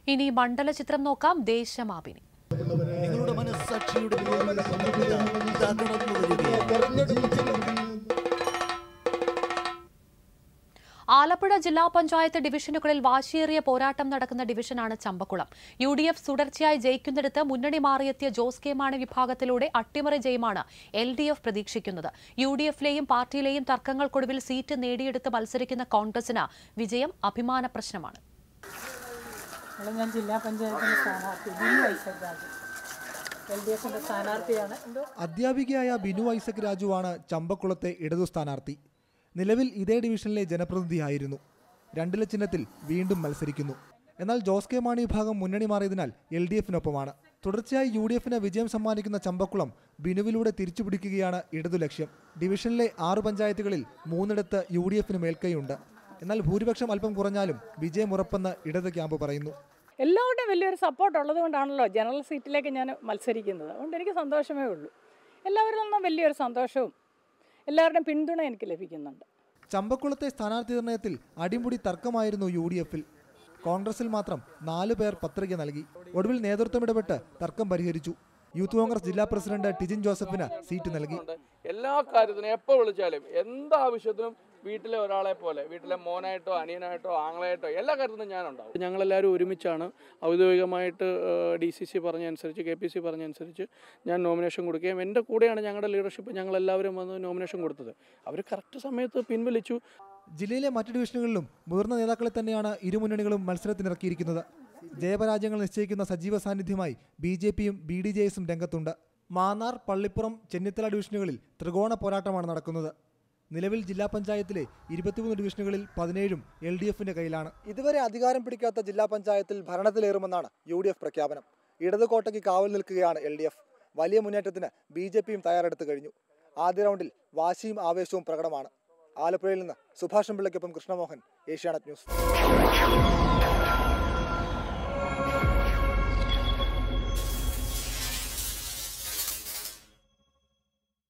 ഇനി മണ്ഡല ചിത്രം നോക്കാം ദേശമാപിനി നിങ്ങളുടെ മനസ്സാക്ഷിയുടെ മുന്നിൽ ഇതാ ഇതാ കടന്നു വരികയാണ് ആലപ്പുഴ ജില്ലാ പഞ്ചായത്ത് ഡിവിഷനുകളിൽ വാശിയേറിയ പോരാട്ടം നടക്കുന്ന ഡിവിഷനാണ് ചമ്പക്കുളം യു ഡി എഫ് തുടർച്ചയായി ജയിക്കുന്നിടത്ത് മുന്നണി മാറിയെത്തിയ ജോസ് കെ മാണി വിഭാഗത്തിലൂടെ അട്ടിമറി ജയമാണ് എൽ ഡി എഫ് പ്രതീക്ഷിക്കുന്നത് യു ഡി എഫിലെയും പാർട്ടിയിലെയും തർക്കങ്ങൾക്കൊടുവിൽ സീറ്റ് നേടിയെടുത്ത് മത്സരിക്കുന്ന കോൺഗ്രസിന് വിജയം അഭിമാന പ്രശ്നമാണ് ഇവിടെ ഞാൻ ജില്ലാ പഞ്ചായത്തിൻ്റെ സ്ഥാനാർത്ഥി ബിനു ഐസക് രാജു എൽ ഡി എഫിൻ്റെ സ്ഥാനാർത്ഥിയാണ് എന്തോ അധ്യാപികയായ ബിനു ഐസക് രാജുവാണ് ചമ്പക്കുളത്തെ ഇടതു സ്ഥാനാർത്ഥി നിലവിൽ ഇതേ ഡിവിഷനിലെ ജനപ്രതിനിധിയായിരുന്നു രണ്ടില ചിഹ്നത്തിൽ വീണ്ടും മത്സരിക്കുന്നു എന്നാൽ ജോസ് കെ മാണി വിഭാഗം മുന്നണി മാറിയതിനാൽ എൽ ഡി എഫിനൊപ്പമാണ് തുടർച്ചയായി യു ഡി എഫിന് വിജയം സമ്മാനിക്കുന്ന ചമ്പക്കുളം ബിനുവിലൂടെ തിരിച്ചുപിടിക്കുകയാണ് ഇടതു ലക്ഷ്യം ഡിവിഷനിലെ ആറ് പഞ്ചായത്തുകളിൽ മൂന്നിടത്ത് യു ഡി എഫിന് മേൽക്കൈയുണ്ട് എന്നാൽ ഭൂരിപക്ഷം അല്പം കുറഞ്ഞാലും വിജയമുറപ്പെന്ന് ഇടത് ക്യാമ്പ് പറയുന്നു എല്ലാവരുടെയും വലിയൊരു സപ്പോർട്ട് ഉള്ളത് കൊണ്ടാണല്ലോ ജനറൽ സീറ്റിലേക്ക് ഞാൻ മത്സരിക്കുന്നത് അതുകൊണ്ട് എനിക്ക് സന്തോഷമേ ഉള്ളൂ എല്ലാവരിൽ നിന്നും വലിയൊരു സന്തോഷവും എല്ലാവരുടെയും പിന്തുണ എനിക്ക് ലഭിക്കുന്നുണ്ട് ചമ്പക്കുളത്തെ സ്ഥാനാർത്ഥി നിർണയത്തിൽ അടിമുടി തർക്കമായിരുന്നു യു ഡി എഫിൽ കോൺഗ്രസിൽ മാത്രം നാലു പേർ പത്രിക നൽകി ഒടുവിൽ നേതൃത്വം ഇടപെട്ട് തർക്കം പരിഹരിച്ചു യൂത്ത് കോൺഗ്രസ് ജില്ലാ പ്രസിഡന്റ് ടിജിൻ ജോസഫിന് സീറ്റ് നൽകി എല്ലാ കാര്യത്തിനും എപ്പോൾ വിളിച്ചാലും എന്താവശ്യത്തിനും വീട്ടിലെ ഒരാളെ പോലെ വീട്ടിലെ മോനായിട്ടോ അനിയനായിട്ടോ ആങ്ങളായിട്ടോ എല്ലാ കാര്യത്തിനും ഞാനുണ്ടാവും ഞങ്ങളെല്ലാവരും ഒരുമിച്ചാണ് ഔദ്യോഗികമായിട്ട് ഡി സി സി പറഞ്ഞനുസരിച്ച് കെ പി സി പറഞ്ഞനുസരിച്ച് ഞാൻ നോമിനേഷൻ കൊടുക്കുകയും എൻ്റെ കൂടെയാണ് ഞങ്ങളുടെ ലീഡർഷിപ്പ് ഞങ്ങളെല്ലാവരും വന്ന് നോമിനേഷൻ കൊടുത്തത് അവർ കറക്റ്റ് സമയത്ത് പിൻവലിച്ചു ജില്ലയിലെ മറ്റു ഡിവിഷനുകളിലും മുതിർന്ന നേതാക്കളെ തന്നെയാണ് ഇരുമുന്നണികളും മത്സരത്തിനിറക്കിയിരിക്കുന്നത് ജയപരാജയങ്ങൾ നിശ്ചയിക്കുന്ന സജീവ സാന്നിധ്യമായി ബി ജെ പിയും ബി ഡി ജെ എസും രംഗത്തുണ്ട് മാന്നാർ പള്ളിപ്പുറം ചെന്നിത്തല ഡിവിഷനുകളിൽ ത്രികോണ പോരാട്ടമാണ് നടക്കുന്നത് നിലവിൽ ജില്ലാ പഞ്ചായത്തിലെ ഇരുപത്തിമൂന്ന് ഡിവിഷനുകളിൽ പതിനേഴും എൽ ഡി എഫിന്റെ കയ്യിലാണ് ഇതുവരെ അധികാരം പിടിക്കാത്ത ജില്ലാ പഞ്ചായത്തിൽ ഭരണത്തിലേറുമെന്നാണ് യു ഡി എഫ് പ്രഖ്യാപനം ഇടത് കോട്ടയ്ക്ക് കാവൽ നിൽക്കുകയാണ് എൽ ഡി എഫ് വലിയ മുന്നേറ്റത്തിന് ബി ജെ പിയും തയ്യാറെടുത്തു കഴിഞ്ഞു ആദ്യ റൗണ്ടിൽ വാശിയും ആവേശവും പ്രകടമാണ് ആലപ്പുഴയിൽ നിന്ന് സുഭാഷ് പിള്ളയ്ക്കൊപ്പം കൃഷ്ണമോഹൻ ഏഷ്യാനെറ്റ് ന്യൂസ്